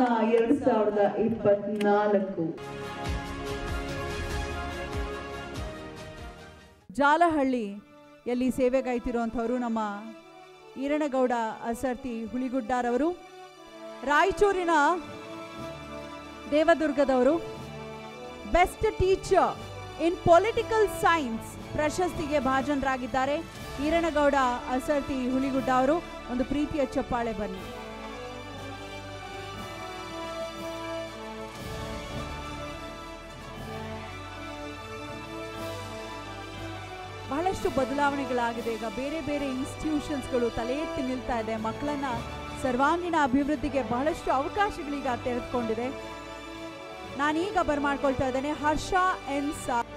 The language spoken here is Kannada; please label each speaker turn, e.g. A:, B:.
A: ಹಾಸನ ಎರಡ್ ಸಾವಿರದ ಇಪ್ಪತ್ನಾಲ್ಕು
B: ಜಾಲಹಳ್ಳಿಯಲ್ಲಿ ಸೇವೆಗೈತಿರುವಂಥವರು ನಮ್ಮ ಈರಣಗೌಡ ಅಸರ್ತಿ ಹುಳಿಗುಡ್ಡಾರವರು ರಾಯಚೂರಿನ ದೇವದುರ್ಗದವರು best teacher in political science ಪ್ರಶಸ್ತಿಗೆ ಭಾಜನರಾಗಿದ್ದಾರೆ ಈರಣಗೌಡ ಅಸರ್ತಿ ಹುಲಿಗುಡ್ಡ ಅವರು ಒಂದು ಪ್ರೀತಿಯ ಚಪ್ಪಾಳೆ ಬನ್ನಿ ಬಹಳಷ್ಟು ಬದಲಾವಣೆಗಳಾಗಿದೆ ಈಗ ಬೇರೆ ಬೇರೆ ಇನ್ಸ್ಟಿಟ್ಯೂಷನ್ಸ್ಗಳು ತಲೆ ಎತ್ತಿ ನಿಲ್ತಾ ಇದೆ ಮಕ್ಕಳನ್ನ ಸರ್ವಾಂಗೀಣ ಅಭಿವೃದ್ಧಿಗೆ ಬಹಳಷ್ಟು ಅವಕಾಶಗಳೀಗ ತೆರೆದುಕೊಂಡಿದೆ ನಾನೀಗ ಬರ್ಮಾಡ್ಕೊಳ್ತಾ ಇದ್ದೇನೆ ಹರ್ಷ ಎನ್ ಸಾ